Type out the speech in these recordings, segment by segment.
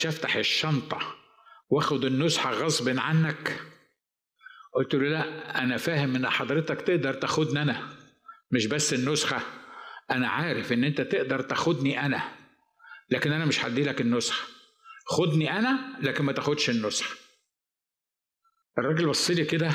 افتح الشنطه واخد النسخه غصب عنك قلت له لا انا فاهم ان حضرتك تقدر تاخدني انا مش بس النسخه انا عارف ان انت تقدر تاخدني انا لكن انا مش هدي لك النسخه خدني انا لكن ما تاخدش النسخه الراجل بص لي كده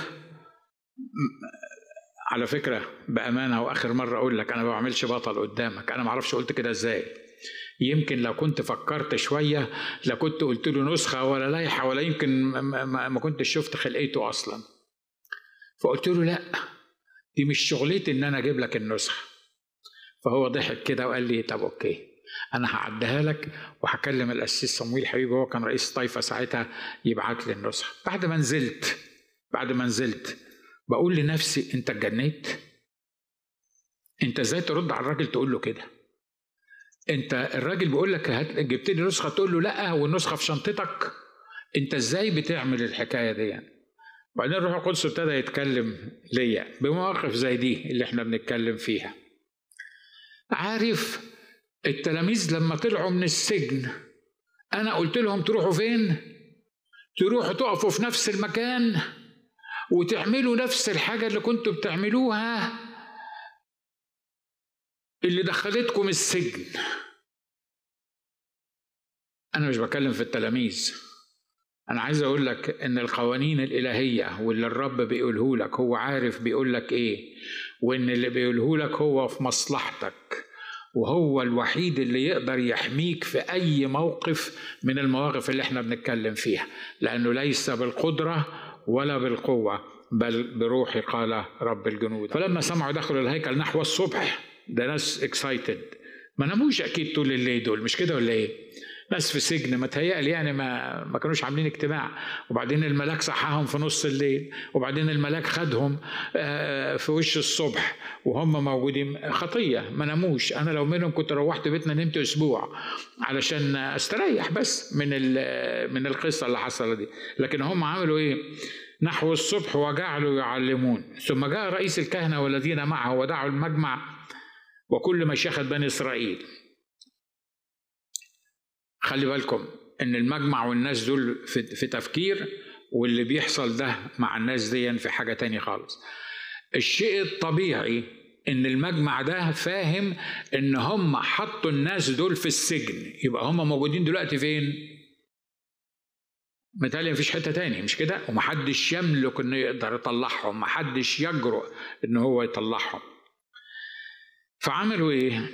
على فكره بامانه واخر مره اقول لك انا ما بعملش بطل قدامك انا ما اعرفش قلت كده ازاي يمكن لو كنت فكرت شويه لكنت قلت له نسخه ولا لائحه ولا يمكن ما, ما كنتش شفت خلقته اصلا فقلت له لا دي مش شغلتي ان انا اجيب لك النسخه فهو ضحك كده وقال لي طب اوكي انا هعديها لك وهكلم الاسيس صمويل حبيبي هو كان رئيس طائفه ساعتها يبعت لي النسخه بعد ما نزلت بعد ما نزلت بقول لنفسي انت اتجنيت انت ازاي ترد على الراجل تقول له كده انت الراجل بيقول لك جبت لي نسخه تقول له لا والنسخه في شنطتك انت ازاي بتعمل الحكايه دي يعني وبعدين الروح القدس ابتدى يتكلم ليا بمواقف زي دي اللي احنا بنتكلم فيها عارف التلاميذ لما طلعوا من السجن انا قلت لهم تروحوا فين تروحوا تقفوا في نفس المكان وتعملوا نفس الحاجة اللي كنتوا بتعملوها اللي دخلتكم السجن أنا مش بكلم في التلاميذ أنا عايز أقول لك إن القوانين الإلهية واللي الرب بيقوله لك هو عارف بيقول لك إيه وإن اللي بيقوله لك هو في مصلحتك وهو الوحيد اللي يقدر يحميك في أي موقف من المواقف اللي احنا بنتكلم فيها لأنه ليس بالقدرة ولا بالقوة بل بروحي قال رب الجنود فلما سمعوا دخلوا الهيكل نحو الصبح ده ناس اكسايتد ما ناموش اكيد طول الليل دول مش كده ولا ايه ناس في سجن ما تهيألي يعني ما ما كانوش عاملين اجتماع وبعدين الملاك صحاهم في نص الليل وبعدين الملاك خدهم في وش الصبح وهم موجودين خطية ما ناموش أنا لو منهم كنت روحت بيتنا نمت أسبوع علشان أستريح بس من من القصة اللي حصلت دي لكن هم عملوا إيه نحو الصبح وجعلوا يعلمون ثم جاء رئيس الكهنة والذين معه ودعوا المجمع وكل مشيخة بني إسرائيل خلي بالكم ان المجمع والناس دول في, في تفكير واللي بيحصل ده مع الناس دي في حاجه تاني خالص الشيء الطبيعي ان المجمع ده فاهم ان هم حطوا الناس دول في السجن يبقى هم موجودين دلوقتي فين متهيألي مفيش حته تاني مش كده ومحدش يملك انه يقدر يطلعهم محدش يجرؤ ان هو يطلعهم فعملوا ايه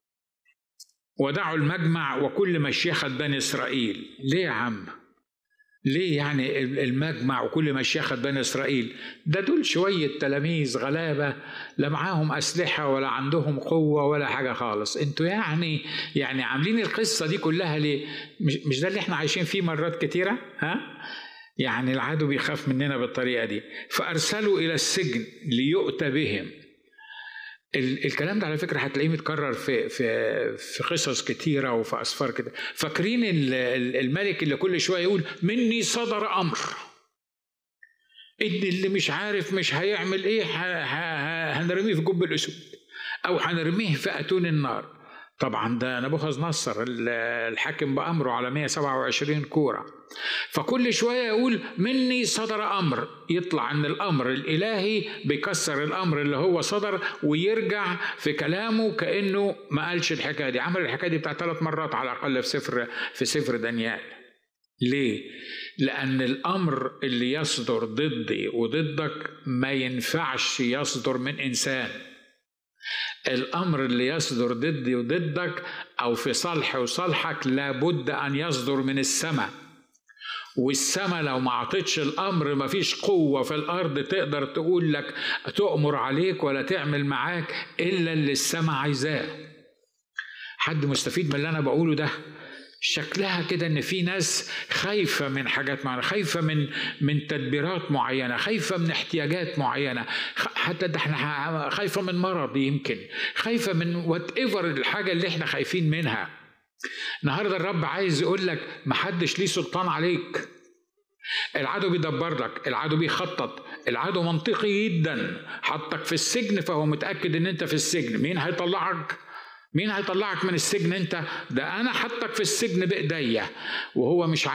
ودعوا المجمع وكل مشيخة بني إسرائيل ليه يا عم ليه يعني المجمع وكل مشيخة بني إسرائيل ده دول شوية تلاميذ غلابة لا معاهم أسلحة ولا عندهم قوة ولا حاجة خالص انتوا يعني يعني عاملين القصة دي كلها ليه مش, مش ده اللي احنا عايشين فيه مرات كتيرة ها يعني العدو بيخاف مننا بالطريقة دي فأرسلوا إلى السجن ليؤتى بهم الكلام ده على فكره هتلاقيه متكرر في في في قصص كتيره وفي اسفار كده فاكرين الملك اللي كل شويه يقول مني صدر امر ان اللي مش عارف مش هيعمل ايه هنرميه في جب الاسود او هنرميه في اتون النار طبعا ده نبوخذ نصر الحاكم بأمره على 127 كورة فكل شوية يقول مني صدر أمر يطلع أن الأمر الإلهي بيكسر الأمر اللي هو صدر ويرجع في كلامه كأنه ما قالش الحكاية دي عمل الحكاية دي بتاع ثلاث مرات على الأقل في سفر في سفر دانيال ليه؟ لأن الأمر اللي يصدر ضدي وضدك ما ينفعش يصدر من إنسان الامر اللي يصدر ضدي وضدك او في صالحي وصالحك لابد ان يصدر من السماء والسماء لو ما عطتش الامر ما فيش قوه في الارض تقدر تقول لك تؤمر عليك ولا تعمل معاك الا اللي السماء عايزاه حد مستفيد من اللي انا بقوله ده شكلها كده ان في ناس خايفه من حاجات معينه خايفه من من تدبيرات معينه خايفه من احتياجات معينه حتى ده احنا خايفه من مرض يمكن خايفه من وات ايفر الحاجه اللي احنا خايفين منها النهارده الرب عايز يقول لك محدش ليه سلطان عليك العدو بيدبر لك العدو بيخطط العدو منطقي جدا حطك في السجن فهو متاكد ان انت في السجن مين هيطلعك مين هيطلعك من السجن انت ده انا حطك في السجن بايديا وهو مش